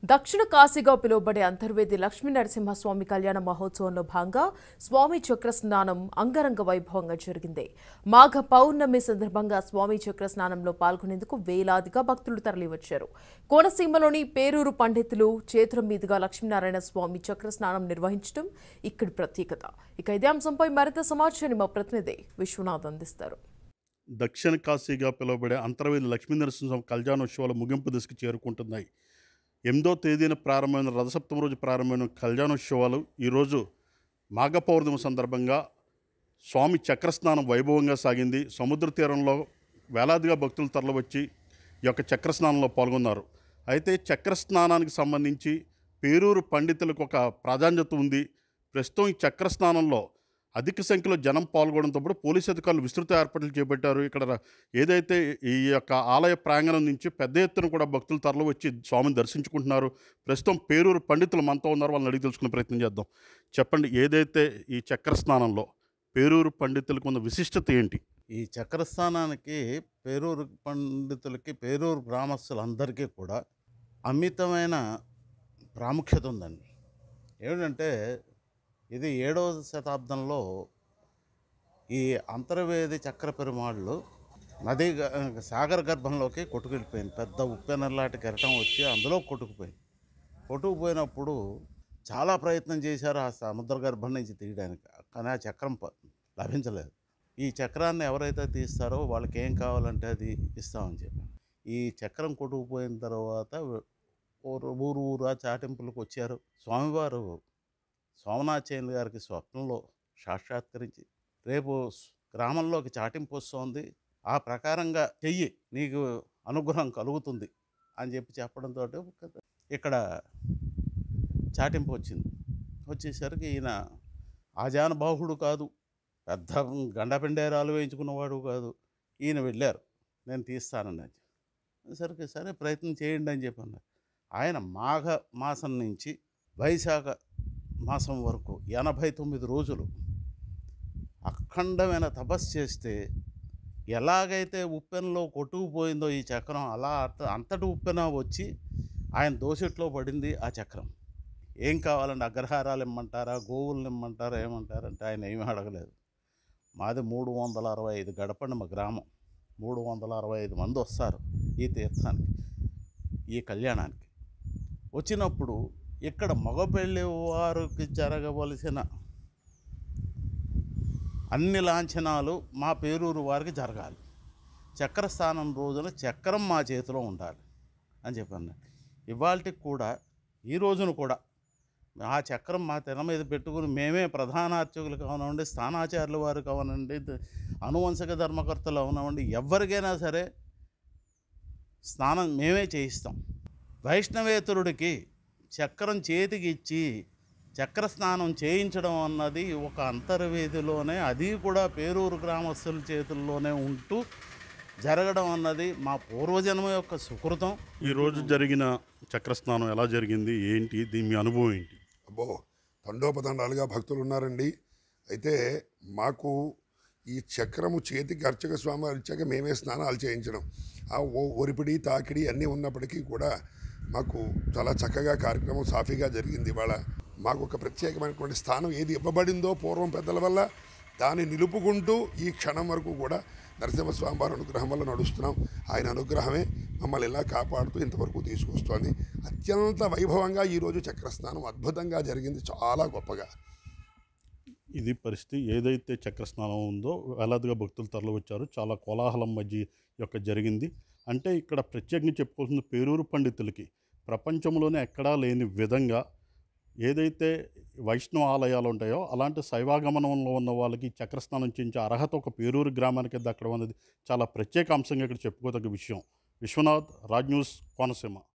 దక్షిణ కాశీగా పిలువబడే అంతర్వేది లక్ష్మీ నరసింహస్వామి కళ్యాణ మహోత్సవంలో భాగంగా స్వామి చక్ర స్నానం అంగరంగ వైభవంగా జరిగింది మాఘ పౌర్ణమి సందర్భంగా స్వామి చక్ర స్నానంలో పాల్గొనేందుకు వేలాదిగా భక్తులు తరలివచ్చారు కోనసీమలోని పేరూరు పండితులు చేతుల మీదుగా లక్ష్మీనారాయణ స్వామి చక్ర స్నానం నిర్వహించడం ఇక్కడి ప్రత్యేకత ఇక ఇదే అంశంపై మరింత సమాచారాన్ని మా ప్రతినిధి విశ్వనాథ్ అందిస్తారు దక్షిణ కాశీగా పిలువబడే అంతర్వేది లక్ష్మీనరసింహ కళ్యాణోత్సవాలు ముగింపు దశకు చేరుకుంటున్నాయి ఎనిమిదో తేదీన ప్రారంభమైన రథసప్తమి రోజు ప్రారంభమైన కళ్యాణోత్సవాలు ఈరోజు మాఘ పౌర్ణమి సందర్భంగా స్వామి చక్రస్నానం వైభవంగా సాగింది సముద్ర తీరంలో వేలాదిగా భక్తులు తరలివచ్చి ఈ యొక్క చక్రస్నానంలో పాల్గొన్నారు అయితే చక్రస్నానానికి సంబంధించి పేరూరు పండితులకు ఒక ప్రాధాన్యత ఉంది ప్రస్తుతం ఈ చక్రస్నానంలో అధిక సంఖ్యలో జనం పాల్గొనడంతో పాటు పోలీసు అధికారులు విస్తృత ఏర్పాట్లు చేపట్టారు ఇక్కడ ర- ఏదైతే ఈ యొక్క ఆలయ ప్రాంగణం నుంచి పెద్ద ఎత్తున కూడా భక్తులు తరలి వచ్చి స్వామిని దర్శించుకుంటున్నారు ప్రస్తుతం పేరూరు పండితులు మనతో ఉన్నారు వాళ్ళని అడిగి తెలుసుకునే ప్రయత్నం చేద్దాం చెప్పండి ఏదైతే ఈ చక్ర స్నానంలో పేరూరు పండితులకు ఉన్న విశిష్టత ఏంటి ఈ చక్రస్థానానికి పేరూరు పండితులకి పేరూరు గ్రామస్తులందరికీ కూడా అమితమైన ప్రాముఖ్యత ఉందండి ఏమిటంటే ఇది ఏడవ శతాబ్దంలో ఈ అంతర్వేది చక్ర పెరుమాళ్ళు నది గ- సాగర గర్భంలోకి కొట్టుకెళ్ళిపోయింది పెద్ద ఉప్పెనలాంటి కెరటం వచ్చి అందులో కొట్టుకుపోయింది కొట్టుకుపోయినప్పుడు చాలా ప్రయత్నం చేశారు ఆ సముద్ర గర్భం నుంచి తీయడానికి కానీ ఆ చక్రం ప- లభించలేదు ఈ చక్రాన్ని ఎవరైతే తీస్తారో వాళ్ళకి ఏం కావాలంటే అది ఇస్తామని చెప్పి ఈ చక్రం కొట్టుకుపోయిన తర్వాత ఊరు ఊరు ఊరా చాటింపులకు వచ్చారు స్వామివారు సోమనాథ్చేయులు గారికి స్వప్నంలో సాక్షాత్కరించి రేపు స్- గ్రామంలోకి చాటింపు వస్తోంది ఆ ప్రకారంగా చెయ్యి నీకు అనుగ్రహం కలుగుతుంది అని చెప్పి చెప్పడంతో ఇక్కడ చాటింపు వచ్చింది వచ్చేసరికి ఈయన ఆజానుబాహుడు కాదు పెద్ద గండపెండేరాలు వేయించుకున్నవాడు కాదు ఈయన వెళ్ళారు నేను తీస్తానని సరికి సరే ప్రయత్నం చేయండి అని చెప్పి ఆయన మాఘ మాసం నుంచి వైశాఖ మాసం వరకు ఎనభై తొమ్మిది రోజులు అఖండమైన తపస్సు చేస్తే ఎలాగైతే ఉప్పెనలో కొట్టుకుపోయిందో ఈ చక్రం అలా అంత అంతటి ఉప్పెన వచ్చి ఆయన దోసెట్లో పడింది ఆ చక్రం ఏం కావాలంటే అగ్రహారాలు ఇమ్మంటారా గోవులను ఇమ్మంటారా ఏమంటారంటే ఆయన ఏమీ అడగలేదు మాది మూడు వందల అరవై ఐదు గడపండి మా గ్రామం మూడు వందల అరవై ఐదు మంది వస్తారు ఈ తీర్థానికి ఈ కళ్యాణానికి వచ్చినప్పుడు ఇక్కడ మగపెళ్ళి వారికి జరగవలసిన అన్ని లాంఛనాలు మా పేరూరు వారికి జరగాలి చక్రస్థానం రోజున చక్రం మా చేతిలో ఉండాలి అని చెప్పాను ఇవాళకి కూడా ఈ రోజున కూడా ఆ చక్రం మా తెర మీద పెట్టుకుని మేమే ప్రధాన అర్చకులు కావనండి స్థానాచార్యుల వారు కావనండి ద- అనువంశక ధర్మకర్తలు అవనవండి ఎవరికైనా సరే స్నానం మేమే చేయిస్తాం వైష్ణవేతరుడికి చక్రం చేతికి ఇచ్చి చక్ర స్నానం చేయించడం అన్నది ఒక అంతర్వేదిలోనే అది కూడా పేరూరు గ్రామస్తుల చేతుల్లోనే ఉంటూ జరగడం అన్నది మా పూర్వజన్మ యొక్క సుకృతం ఈ రోజు జరిగిన చక్రస్నానం ఎలా జరిగింది ఏంటి దీని మీ అనుభవం ఏంటి అబ్బో తండోపతండాలుగా భక్తులు ఉన్నారండి అయితే మాకు ఈ చక్రము చేతికి అర్చక స్వామి అర్చక మేమే స్నానాలు చేయించడం ఆ ఓ- ఒరిపిడి తాకిడి అన్నీ ఉన్నప్పటికీ కూడా మాకు చాలా చక్కగా కార్యక్రమం సాఫీగా జరిగింది ఇవాళ మాకు ఒక ప్రత్యేకమైనటువంటి స్థానం ఏది ఇవ్వబడిందో పూర్వం పెద్దల వల్ల దాన్ని నిలుపుకుంటూ ఈ క్షణం వరకు కూడా నరసింహస్వామి వారి అనుగ్రహం వల్ల నడుస్తున్నాం ఆయన అనుగ్రహమే మమ్మల్ని ఇలా కాపాడుతూ ఇంతవరకు తీసుకొస్తోంది అత్యంత వైభవంగా ఈరోజు చక్రస్నానం అద్భుతంగా జరిగింది చాలా గొప్పగా ఇది పరిస్థితి ఏదైతే చక్రస్నానం ఉందో వేలాదిగా భక్తులు తరలి వచ్చారు చాలా కోలాహలం మధ్య ఈ యొక్క జరిగింది అంటే ఇక్కడ ప్రత్యేకంగా చెప్పుకోవాల్సిన పేరూరు పండితులకి ప్రపంచంలోనే ఎక్కడా లేని విధంగా ఏదైతే వైష్ణవ ఆలయాలు ఉంటాయో అలాంటి శైవాగమనంలో ఉన్న వాళ్ళకి ఈ చక్రస్నానం చేయించే అర్హత ఒక పేరూరు గ్రామానికి దక్కడం అనేది చాలా ప్రత్యేక అంశంగా ఇక్కడ చెప్పుకోదగ్గ విషయం విశ్వనాథ్ రాజ్ న్యూస్ కోనసీమ